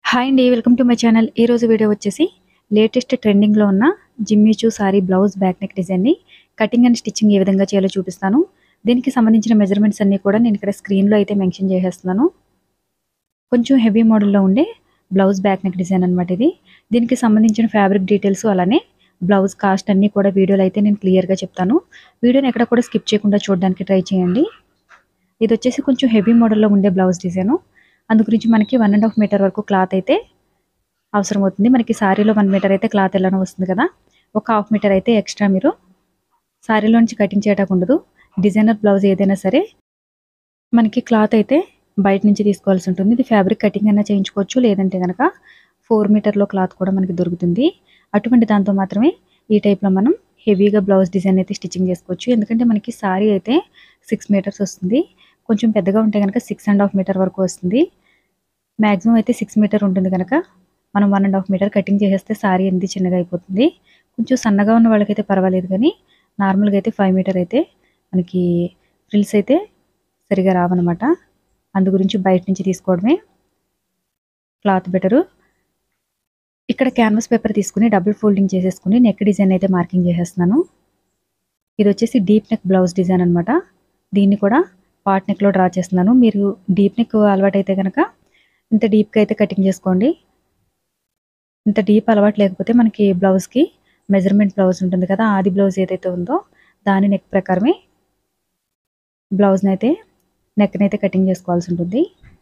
hi అండి welcome to my channel ఈరోజు video వచ్చేసి లేటెస్ట్ ట్రెండింగ్లో ఉన్న Jimmy Choo sari blouse back neck డిజైన్ని కటింగ్ అండ్ స్టిచ్చింగ్ ఏ విధంగా చేయాలో చూపిస్తాను దీనికి సంబంధించిన మెజర్మెంట్స్ అన్నీ కూడా నేను ఇక్కడ స్క్రీన్లో అయితే మెన్షన్ చేసేస్తున్నాను కొంచెం హెవీ మోడల్లో ఉండే బ్లౌజ్ బ్యాక్ నెక్ డిజైన్ అనమాట ఇది దీనికి సంబంధించిన ఫ్యాబ్రిక్ డీటెయిల్స్ అలానే బ్లౌజ్ కాస్ట్ అన్నీ కూడా వీడియోలో అయితే నేను క్లియర్గా చెప్తాను వీడియోని ఎక్కడ కూడా స్కిప్ చేయకుండా చూడడానికి ట్రై చేయండి ఇది వచ్చేసి కొంచెం హెవీ మోడల్లో ఉండే బ్లౌజ్ డిజైను అందు గురించి మనకి వన్ అండ్ హాఫ్ మీటర్ వరకు క్లాత్ అయితే అవసరం అవుతుంది మనకి శారీలో వన్ మీటర్ అయితే క్లాత్ ఎలానో వస్తుంది కదా ఒక హాఫ్ మీటర్ అయితే ఎక్స్ట్రా మీరు శారీలో నుంచి కటింగ్ చేయడానికి ఉండదు డిజైనర్ బ్లౌజ్ ఏదైనా సరే మనకి క్లాత్ అయితే బయట నుంచి తీసుకోవాల్సి ఉంటుంది ఇది ఫ్యాబ్రిక్ కటింగ్ అయినా చేయించుకోవచ్చు లేదంటే కనుక ఫోర్ మీటర్లో క్లాత్ కూడా మనకి దొరుకుతుంది అటువంటి దాంతో మాత్రమే ఈ టైప్లో మనం హెవీగా బ్లౌజ్ డిజైన్ అయితే స్టిచ్చింగ్ చేసుకోవచ్చు ఎందుకంటే మనకి సారీ అయితే సిక్స్ మీటర్స్ వస్తుంది కొంచెం పెద్దగా ఉంటే కనుక సిక్స్ అండ్ హాఫ్ మీటర్ వరకు వస్తుంది మ్యాక్సిమం అయితే సిక్స్ మీటర్ ఉంటుంది కనుక మనం one and half metre cutting చేసేస్తే సారీ అనేది చిన్నగా అయిపోతుంది కొంచెం సన్నగా ఉన్న వాళ్ళకైతే పర్వాలేదు కానీ నార్మల్గా అయితే ఫైవ్ మీటర్ అయితే మనకి ఫ్రిల్స్ అయితే సరిగా రావన్నమాట అందు గురించి బయట నుంచి తీసుకోవడమే క్లాత్ బెటరు ఇక్కడ క్యాన్వాస్ పేపర్ తీసుకుని డబుల్ ఫోల్డింగ్ చేసేసుకుని నెక్ డిజైన్ అయితే మార్కింగ్ చేసేస్తున్నాను ఇది వచ్చేసి డీప్ నెక్ బ్లౌజ్ డిజైన్ అనమాట దీన్ని కూడా పార్ట్ నెక్లో డ్రా చేస్తున్నాను మీరు డీప్ నెక్ అలవాటు అయితే కనుక ఇంత డీప్గా అయితే కటింగ్ చేసుకోండి ఇంత డీప్ అలవాటు లేకపోతే మనకి బ్లౌజ్కి మెజర్మెంట్ బ్లౌజ్ ఉంటుంది కదా ఆది బ్లౌజ్ ఏదైతే ఉందో దాని నెక్ ప్రకారమే బ్లౌజ్ని అయితే నెక్ని అయితే కటింగ్ చేసుకోవాల్సి ఉంటుంది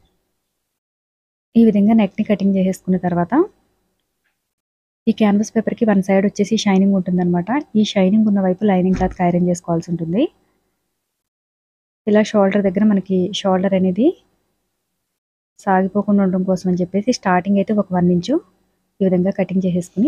ఈ విధంగా నెక్ని కటింగ్ చేసేసుకున్న తర్వాత ఈ క్యాన్వాస్ పేపర్కి వన్ సైడ్ వచ్చేసి షైనింగ్ ఉంటుందన్నమాట ఈ షైనింగ్ ఉన్న వైపు లైనింగ్ క్లాత్ ఐరన్ చేసుకోవాల్సి ఉంటుంది ఇలా షోల్డర్ దగ్గర మనకి షోల్డర్ అనేది సాగిపోకుండా ఉండడం కోసం అని చెప్పేసి స్టార్టింగ్ అయితే ఒక వన్ ఇంచు ఈ విధంగా కటింగ్ చేసేసుకుని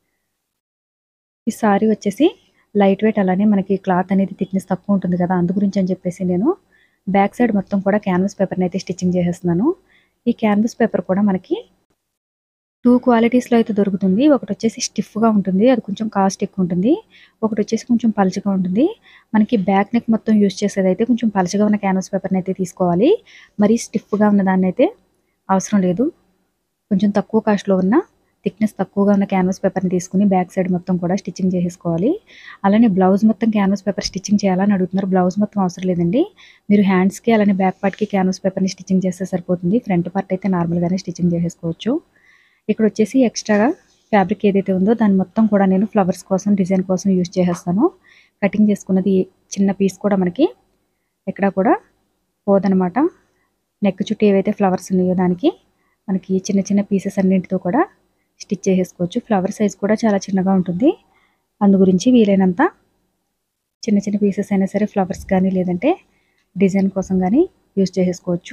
ఈ సారీ వచ్చేసి లైట్ వెయిట్ అలానే మనకి క్లాత్ అనేది థిక్నెస్ తక్కువ ఉంటుంది కదా అందు గురించి అని చెప్పేసి నేను బ్యాక్ సైడ్ మొత్తం కూడా క్యాన్వాస్ పేపర్ని అయితే స్టిచ్చింగ్ చేసేస్తున్నాను ఈ క్యాన్వాస్ పేపర్ కూడా మనకి టూ క్వాలిటీస్లో అయితే దొరుకుతుంది ఒకటి వచ్చేసి స్టిఫ్గా ఉంటుంది అది కొంచెం కాస్ట్ ఎక్కువ ఉంటుంది ఒకటి వచ్చేసి కొంచెం పలుచగా ఉంటుంది మనకి బ్యాక్ నెక్ మొత్తం యూస్ చేసేది అయితే కొంచెం పలుచగా ఉన్న క్యాన్వాస్ పేపర్ని అయితే తీసుకోవాలి మరీ స్టిఫ్గా ఉన్న దాన్ని అయితే అవసరం లేదు కొంచెం తక్కువ కాస్ట్లో ఉన్న థిక్నెస్ తక్కువగా ఉన్న క్యాన్వాస్ పేపర్ని తీసుకుని బ్యాక్ సైడ్ మొత్తం కూడా స్టిచ్చింగ్ చేసేసుకోవాలి అలానే బ్లౌజ్ మొత్తం క్యాన్వాస్ పేపర్ స్టిచ్చింగ్ చేయాలని అడుగుతున్నారు బ్లౌజ్ మొత్తం అవసరం లేదండి మీరు హ్యాండ్స్కి అలానే బ్యాక్ పార్ట్కి క్యాన్వాస్ పేపర్ని స్టిచ్చింగ్ చేస్తే సరిపోతుంది ఫ్రంట్ పార్ట్ అయితే నార్మల్గానే స్టిచ్చింగ్ చేసేసుకోవచ్చు ఇక్కడ వచ్చేసి ఎక్స్ట్రాగా ఫ్యాబ్రిక్ ఏదైతే ఉందో దాన్ని మొత్తం కూడా నేను ఫ్లవర్స్ కోసం డిజైన్ కోసం యూజ్ చేసేస్తాను కటింగ్ చేసుకున్నది చిన్న పీస్ కూడా మనకి ఎక్కడ కూడా పోదనమాట నెక్ చుట్టూ ఏవైతే ఫ్లవర్స్ ఉన్నాయో దానికి మనకి చిన్న చిన్న పీసెస్ అన్నింటితో కూడా స్టిచ్ చేసేసుకోవచ్చు ఫ్లవర్ సైజ్ కూడా చాలా చిన్నగా ఉంటుంది అందు గురించి వీలైనంత చిన్న చిన్న పీసెస్ అయినా సరే ఫ్లవర్స్ కానీ లేదంటే డిజైన్ కోసం కానీ యూజ్ చేసేసుకోవచ్చు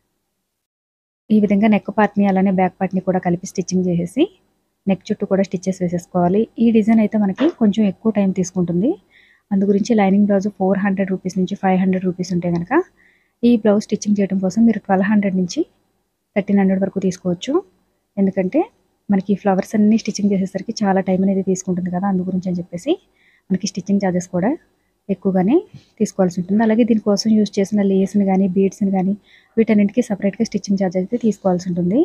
ఈ విధంగా నెక్ పార్ట్ని అలానే బ్యాక్ పార్ట్ని కూడా కలిపి స్టిచ్చింగ్ చేసేసి నెక్ చుట్టూ కూడా స్టిచ్చెస్ వేసేసుకోవాలి ఈ డిజైన్ అయితే మనకి కొంచెం ఎక్కువ టైం తీసుకుంటుంది అందు గురించి lining blouse four hundred rupees నుంచి ఫైవ్ హండ్రెడ్ రూపీస్ ఉంటే కనుక ఈ బ్లౌజ్ స్టిచ్చింగ్ చేయడం కోసం మీరు ట్వెల్వ్ హండ్రెడ్ నుంచి థర్టీన్ హండ్రెడ్ వరకు తీసుకోవచ్చు ఎందుకంటే మనకి ఫ్లవర్స్ అన్ని స్టిచ్చింగ్ చేసేసరికి చాలా టైం అనేది తీసుకుంటుంది కదా అందు గురించి అని చెప్పేసి మనకి స్టిచ్చింగ్ ఛార్జెస్ కూడా ఎక్కువగానే తీసుకోవాల్సి ఉంటుంది అలాగే దీనికోసం యూజ్ చేసిన లేస్ని కానీ బీడ్స్ని కానీ వీటన్నింటికి సపరేట్గా స్టిచ్చింగ్ ఛార్జ్ అయితే తీసుకోవాల్సి ఉంటుంది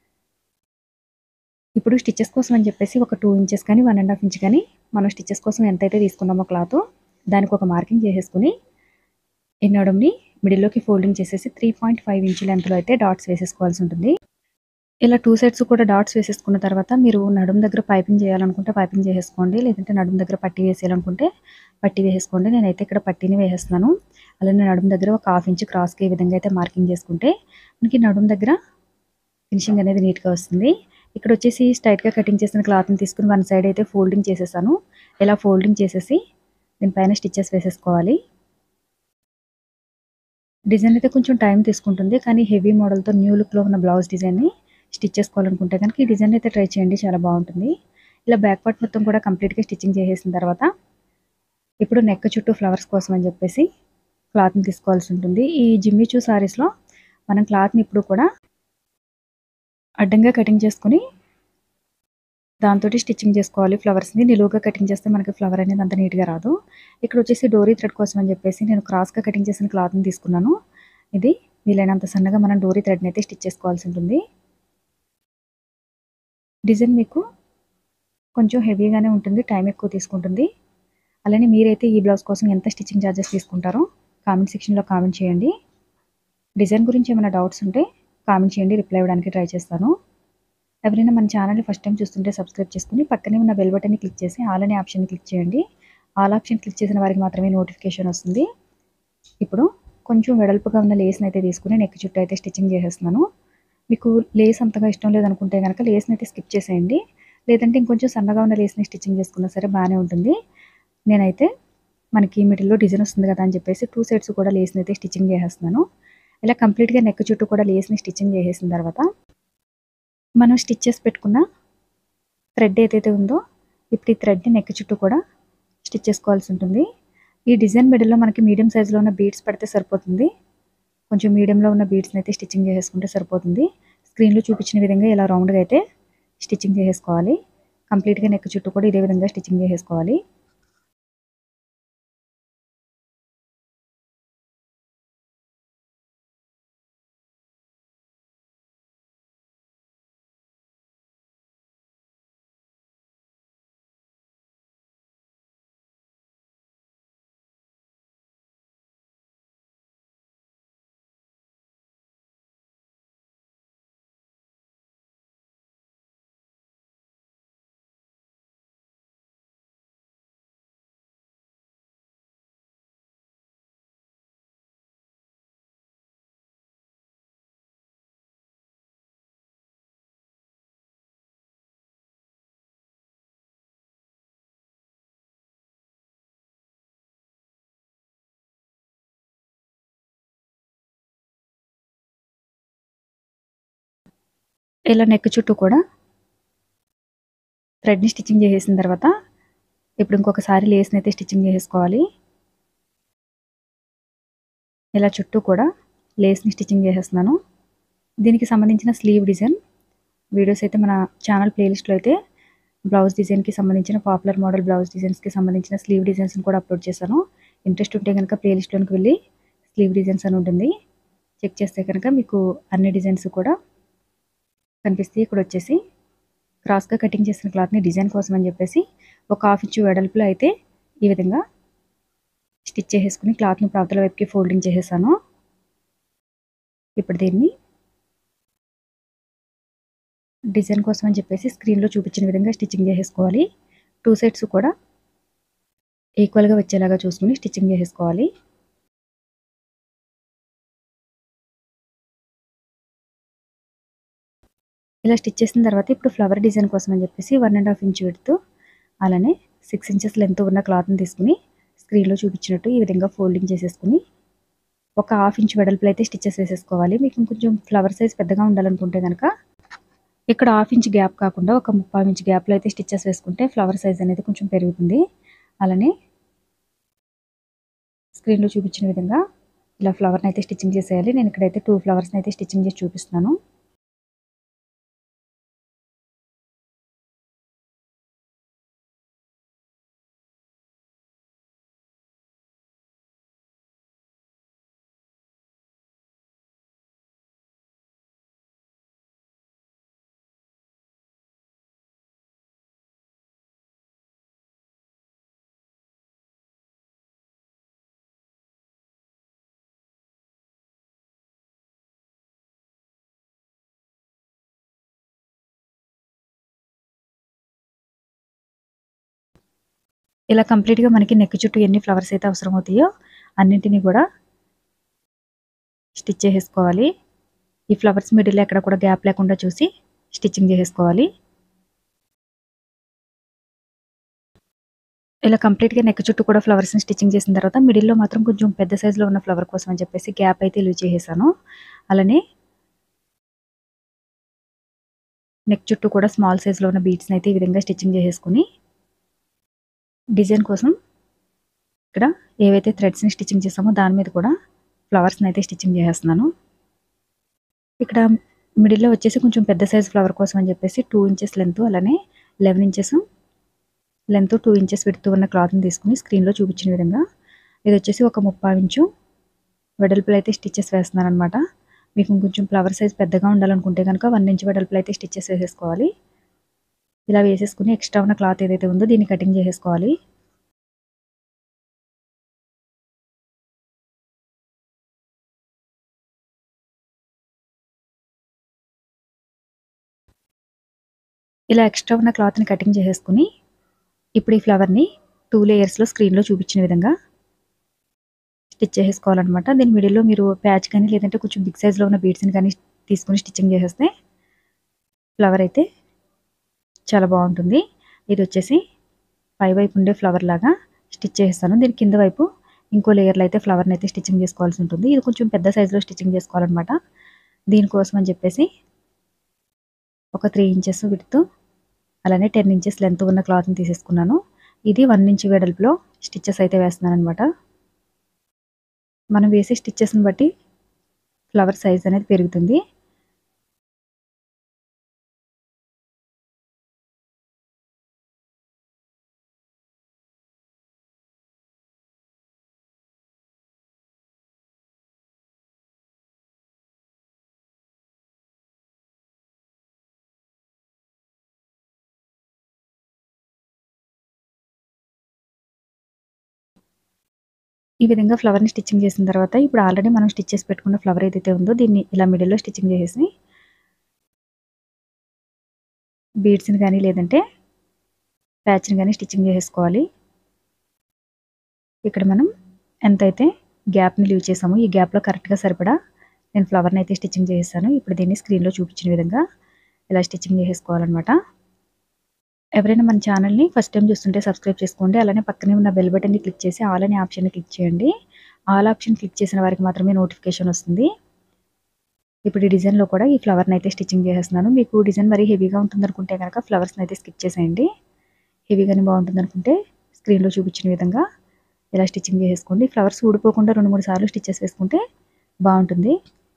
ఇప్పుడు స్టిచ్చెస్ కోసం అని చెప్పేసి ఒక టూ ఇంచెస్ కానీ వన్ అండ్ హాఫ్ ఇంచ్ కానీ మనం స్టిచ్చెస్ కోసం ఎంతైతే తీసుకున్నామో క్లాత్ దానికి ఒక మార్కింగ్ చేసేసుకుని ఈ నడుముని మిడిల్లోకి ఫోల్డింగ్ చేసేసి త్రీ పాయింట్ ఫైవ్ ఇంచ్ లెంత్లో అయితే డాట్స్ వేసేసుకోవాల్సి ఉంటుంది ఇలా టూ సైడ్స్ కూడా డాట్స్ వేసేసుకున్న తర్వాత మీరు నడుము దగ్గర పైపింగ్ చేయాలనుకుంటే పైపింగ్ చేసేసుకోండి లేదంటే నడుము దగ్గర పట్టి వేసేయాలనుకుంటే పట్టి వేసేసుకోండి నేనైతే ఇక్కడ పట్టీని వేసేస్తున్నాను అలానే నడుము దగ్గర ఒక హాఫ్ ఇంచ్ క్రాస్కి ఈ విధంగా అయితే మార్కింగ్ చేసుకుంటే మనకి నడుము దగ్గర ఫినిషింగ్ అనేది నీట్గా వస్తుంది ఇక్కడ వచ్చేసి స్ట్రైట్గా కటింగ్ చేసిన క్లాత్ని తీసుకుని వన్ సైడ్ అయితే ఫోల్డింగ్ చేసేసాను ఇలా ఫోల్డింగ్ చేసేసి దీనిపైన స్టిచ్చెస్ వేసేసుకోవాలి డిజైన్ అయితే కొంచెం టైం తీసుకుంటుంది కానీ హెవీ మోడల్తో న్యూ లుక్లో ఉన్న బ్లౌజ్ డిజైన్ని స్టిచ్ చేసుకోవాలనుకుంటే కనుక ఈ డిజైన్ అయితే ట్రై చేయండి చాలా బాగుంటుంది ఇలా బ్యాక్ పార్ట్ మొత్తం కూడా కంప్లీట్గా స్టిచ్చింగ్ చేసేసిన తర్వాత ఇప్పుడు నెక్ చుట్టూ ఫ్లవర్స్ కోసం అని చెప్పేసి క్లాత్ని తీసుకోవాల్సి ఉంటుంది ఈ జిమ్మిచూ సారీస్లో మనం క్లాత్ని ఇప్పుడు కూడా అడ్డంగా కటింగ్ చేసుకుని దాంతో స్టిచ్చింగ్ చేసుకోవాలి ఫ్లవర్స్ని నిలువుగా కటింగ్ చేస్తే మనకి ఫ్లవర్ అనేది అంత నీట్గా రాదు ఇక్కడ వచ్చేసి డోరీ థ్రెడ్ కోసం అని చెప్పేసి నేను క్రాస్గా కటింగ్ చేసిన క్లాత్ని తీసుకున్నాను ఇది వీలైనంత సన్నగా మనం డోరీ థ్రెడ్ని అయితే స్టిచ్ చేసుకోవాల్సి ఉంటుంది డిజైన్ మీకు కొంచెం హెవీగానే ఉంటుంది టైం ఎక్కువ తీసుకుంటుంది అలానే మీరైతే ఈ బ్లౌజ్ కోసం ఎంత స్టిచ్చింగ్ ఛార్జెస్ తీసుకుంటారో కామెంట్ సెక్షన్లో కామెంట్ చేయండి డిజైన్ గురించి ఏమైనా డౌట్స్ ఉంటే కామెంట్ చేయండి రిప్లై ఇవ్వడానికి ట్రై చేస్తాను ఎవరైనా మన ఛానల్ని ఫస్ట్ టైం చూస్తుంటే సబ్స్క్రైబ్ చేసుకుని పక్కనే ఉన్న బెల్ బటన్ని క్లిక్ చేసి ఆల్ అనే ఆప్షన్ క్లిక్ చేయండి ఆల్ ఆప్షన్ క్లిక్ చేసిన వారికి మాత్రమే నోటిఫికేషన్ వస్తుంది ఇప్పుడు కొంచెం వెడల్పుగా ఉన్న లేస్ని అయితే తీసుకుని నెక్ చుట్టూ అయితే స్టిచ్చింగ్ చేసేస్తున్నాను మీకు లేస్ అంతగా ఇష్టం లేదనుకుంటే కనుక లేస్ని అయితే స్కిప్ చేసేయండి లేదంటే ఇంకొంచెం సన్నగా ఉన్న లేస్ని స్టిచ్చింగ్ చేసుకున్నా సరే బాగానే ఉంటుంది నేనైతే మనకి మిడిల్లో డిజైన్ వస్తుంది కదా అని చెప్పేసి టూ సైడ్స్ కూడా లేస్ని అయితే స్టిచ్చింగ్ చేసేస్తున్నాను ఇలా కంప్లీట్గా నెక్ చుట్టూ కూడా లేస్ని స్టిచ్చింగ్ చేసేసిన తర్వాత మనం స్టిచ్ చేసి పెట్టుకున్న థ్రెడ్ ఏదైతే ఉందో ఇప్పుడు ఈ థ్రెడ్ని నెక్ చుట్టూ కూడా స్టిచ్ చేసుకోవాల్సి ఉంటుంది ఈ డిజైన్ మిడిల్లో మనకి మీడియం సైజులో ఉన్న బీడ్స్ పడితే సరిపోతుంది కొంచెం మీడియంలో ఉన్న బీడ్స్ని అయితే స్టిచ్చింగ్ చేసేసుకుంటే సరిపోతుంది స్క్రీన్లో చూపించిన విధంగా ఇలా రౌండ్గా అయితే స్టిచ్చింగ్ చేసేసుకోవాలి కంప్లీట్గా నెక్ చుట్టూ కూడా ఇదే విధంగా స్టిచ్చింగ్ చేసేసుకోవాలి ఇలా నెక్ చుట్టూ కూడా థ్రెడ్ని స్టిచ్చింగ్ చేసేసిన తర్వాత ఇప్పుడు ఇంకొకసారి లేస్ని అయితే స్టిచ్చింగ్ చేసేసుకోవాలి ఇలా చుట్టూ కూడా లేస్ని స్టిచ్చింగ్ చేసేస్తున్నాను దీనికి సంబంధించిన స్లీవ్ డిజైన్ వీడియోస్ అయితే మన ఛానల్ ప్లేలిస్ట్లో అయితే బ్లౌజ్ డిజైన్కి సంబంధించిన పాపులర్ మోడల్ బ్లౌజ్ డిజైన్స్కి సంబంధించిన స్లీవ్ డిజైన్స్ని కూడా అప్లోడ్ చేశాను ఇంట్రెస్ట్ ఉంటే కనుక ప్లేలిస్ట్లోకి వెళ్ళి స్లీవ్ డిజైన్స్ అని ఉంటుంది చెక్ చేస్తే కనుక మీకు అన్ని డిజైన్స్ కూడా కనిపిస్తాయి ఇక్కడ వచ్చేసి క్రాస్గా కటింగ్ చేసిన క్లాత్ని డిజైన్ కోసం అని చెప్పేసి ఒక హాఫ్ ఇంచు వెడల్పులో అయితే ఈ విధంగా స్టిచ్ చేసేసుకుని క్లాత్ని ప్రాంతాల వైపుకి ఫోల్డింగ్ చేసేసాను ఇప్పుడు దీన్ని డిజైన్ కోసం అని చెప్పేసి స్క్రీన్లో చూపించిన విధంగా స్టిచ్చింగ్ చేసేసుకోవాలి టూ సైడ్స్ కూడా ఈక్వల్గా వచ్చేలాగా చూసుకుని స్టిచ్చింగ్ చేసేసుకోవాలి ఇలా స్టిచ్ చేసిన తర్వాత ఇప్పుడు ఫ్లవర్ డిజైన్ కోసం అని చెప్పేసి వన్ అండ్ హాఫ్ ఇంచ్ విడుతూ అలానే సిక్స్ ఇంచెస్ లెంత్ ఉన్న క్లాత్ని తీసుకుని స్క్రీన్లో చూపించినట్టు ఈ విధంగా ఫోల్డింగ్ చేసేసుకుని ఒక హాఫ్ ఇంచ్ వెడల్పులో అయితే స్టిచ్చెస్ వేసేసుకోవాలి మీకు ఇంకొంచెం ఫ్లవర్ సైజ్ పెద్దగా ఉండాలనుకుంటే కనుక ఇక్కడ హాఫ్ ఇంచ్ గ్యాప్ కాకుండా ఒక ముప్పై ఇంచ్ గ్యాప్లో అయితే స్టిచ్చెస్ వేసుకుంటే ఫ్లవర్ సైజ్ అనేది కొంచెం పెరుగుతుంది అలానే స్క్రీన్లో చూపించిన విధంగా ఇలా ఫ్లవర్ని అయితే స్టిచ్చింగ్ చేసేయాలి నేను ఇక్కడైతే టూ ఫ్లవర్స్ని అయితే స్టిచ్చింగ్ చేసి చూపిస్తున్నాను ఇలా కంప్లీట్గా మనకి నెక్ చుట్టూ ఎన్ని ఫ్లవర్స్ అయితే అవసరం అవుతాయో అన్నింటినీ కూడా స్టిచ్ చేసేసుకోవాలి ఈ ఫ్లవర్స్ మిడిల్ ఎక్కడ కూడా గ్యాప్ లేకుండా చూసి స్టిచ్చింగ్ చేసేసుకోవాలి ఇలా కంప్లీట్గా నెక్ చుట్టూ కూడా ఫ్లవర్స్ని స్టిచ్చింగ్ చేసిన తర్వాత మిడిల్లో మాత్రం కొంచెం పెద్ద సైజులో ఉన్న ఫ్లవర్ కోసం అని చెప్పేసి గ్యాప్ అయితే లూజ్ చేసేసాను అలానే నెక్ చుట్టూ కూడా స్మాల్ సైజులో ఉన్న బీట్స్ని అయితే ఈ విధంగా స్టిచ్చింగ్ చేసేసుకుని డిజైన్ కోసం ఇక్కడ ఏవైతే థ్రెడ్స్ని స్టిచ్చింగ్ చేసామో దాని మీద కూడా ఫ్లవర్స్ని అయితే స్టిచ్చింగ్ చేసేస్తున్నాను ఇక్కడ మిడిల్లో వచ్చేసి కొంచెం పెద్ద సైజ్ ఫ్లవర్ కోసం అని చెప్పేసి టూ ఇంచెస్ లెంత్ అలానే eleven inches length two inches విడుతూ ఉన్న క్లాత్ని తీసుకుని స్క్రీన్లో చూపించిన విధంగా ఇది వచ్చేసి ఒక ముప్పై ఇంచు వెడల్పులు అయితే స్టిచ్చెస్ వేస్తున్నాను అనమాట మీకు ఇంకొంచెం ఫ్లవర్ సైజ్ పెద్దగా ఉండాలనుకుంటే కనుక వన్ ఇంచ్ వెడల్పులు అయితే స్టిచ్చెస్ వేసేసుకోవాలి ఇలా వేసేసుకుని ఎక్స్ట్రా ఉన్న క్లాత్ ఏదైతే ఉందో దీన్ని కటింగ్ చేసేసుకోవాలి ఇలా ఎక్స్ట్రా ఉన్న క్లాత్ని కటింగ్ చేసేసుకుని ఇప్పుడు ఈ ఫ్లవర్ని టూ లేయర్స్లో స్క్రీన్లో చూపించిన విధంగా స్టిచ్ చేసేసుకోవాలన్నమాట దీని మిడిల్లో మీరు ప్యాచ్ కానీ లేదంటే కొంచెం బిగ్ సైజ్లో ఉన్న బీడ్స్ని కానీ తీసుకుని స్టిచ్చింగ్ చేసేస్తే ఫ్లవర్ అయితే చాలా బాగుంటుంది ఇది వచ్చేసి పై వైపు ఉండే ఫ్లవర్ లాగా స్టిచ్ చేస్తాను దీని కింద వైపు ఇంకో లేయర్లో అయితే ఫ్లవర్ని అయితే స్టిచ్చింగ్ చేసుకోవాల్సి ఉంటుంది ఇది కొంచెం పెద్ద సైజులో స్టిచ్చింగ్ చేసుకోవాలన్నమాట దీనికోసం అని చెప్పేసి ఒక త్రీ ఇంచెస్ విడుతూ అలానే టెన్ ఇంచెస్ లెంత్ ఉన్న క్లాత్ని తీసేసుకున్నాను ఇది వన్ ఇంచ్ వెడల్పులో స్టిచ్చెస్ అయితే వేస్తున్నాను అనమాట మనం వేసే స్టిచ్చెస్ని బట్టి ఫ్లవర్ సైజ్ అనేది పెరుగుతుంది ఈ విధంగా ఫ్లవర్ని స్టిచ్చింగ్ చేసిన తర్వాత ఇప్పుడు ఆల్రెడీ మనం స్టిచ్ చేసి పెట్టుకున్న ఫ్లవర్ ఏదైతే ఉందో దీన్ని ఇలా మిడిల్లో స్టిచ్చింగ్ చేసేసి బీడ్స్ని కానీ లేదంటే ప్యాచ్ని కానీ స్టిచ్చింగ్ చేసేసుకోవాలి ఇక్కడ మనం ఎంతైతే గ్యాప్ని లీవ్ చేసామో ఈ గ్యాప్లో కరెక్ట్గా సరిపడా నేను ఫ్లవర్ని అయితే స్టిచ్చింగ్ చేసేసాను ఇప్పుడు దీన్ని స్క్రీన్లో చూపించిన విధంగా ఇలా స్టిచ్చింగ్ చేసేసుకోవాలన్నమాట ఎవరైనా మన ఛానల్ని ఫస్ట్ టైం చూస్తుంటే సబ్స్క్రైబ్ చేసుకోండి అలానే పక్కనే ఉన్న బెల్ బటన్ని క్లిక్ చేసి ఆల్ అనే ఆప్షన్ని క్లిక్ చేయండి ఆల్ ఆప్షన్ క్లిక్ చేసిన వారికి మాత్రమే నోటిఫికేషన్ వస్తుంది ఇప్పుడు ఈ డిజైన్లో కూడా ఈ ఫ్లవర్ని అయితే స్టిచ్చింగ్ చేసేస్తున్నాను మీకు డిజైన్ మరీ హెవీగా ఉంటుంది అనుకుంటే కనుక ఫ్లవర్స్ని అయితే స్కిప్ చేసేయండి హెవీగానే బాగుంటుంది అనుకుంటే స్క్రీన్లో చూపించిన విధంగా ఇలా స్టిచ్చింగ్ చేసేసుకోండి ఫ్లవర్స్ ఊడిపోకుండా రెండు మూడు సార్లు స్టిచ్చెస్ వేసుకుంటే బాగుంటుంది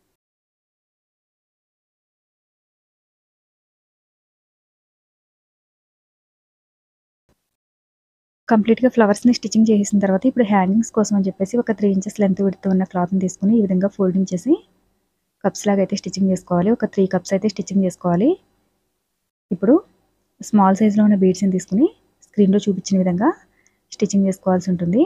కంప్లీట్గా ఫ్లవర్స్ని స్టిచ్చింగ్ చేసిన తర్వాత ఇప్పుడు హ్యాంగింగ్స్ కోసం అని చెప్పేసి ఒక త్రీ ఇంచెస్ లెంత్ విడుతూ ఉన్న క్లాత్ని తీసుకుని ఈ విధంగా ఫోల్డింగ్ చేసి కప్స్ లాగా అయితే స్టిచ్చింగ్ చేసుకోవాలి ఒక త్రీ కప్స్ అయితే స్టిచ్చింగ్ చేసుకోవాలి ఇప్పుడు స్మాల్ సైజులో ఉన్న బీడ్స్ని తీసుకుని స్క్రీన్లో చూపించిన విధంగా స్టిచ్చింగ్ చేసుకోవాల్సి ఉంటుంది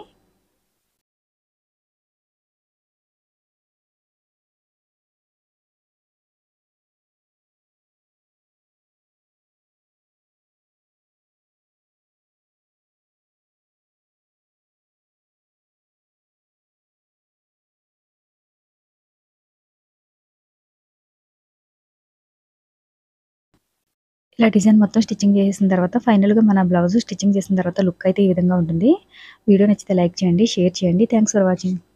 ఇలా డిజైన్ మొత్తం స్టిచ్చింగ్ చేసిన తర్వాత ఫైనల్గా మన బ్లౌజ్ స్టిచ్చింగ్ చేసిన తర్వాత లుక్ అయితే ఈ విధంగా ఉంటుంది వీడియో నచ్చితే లైక్ చేయండి షేర్ చేయండి థ్యాంక్స్ ఫర్ వాచింగ్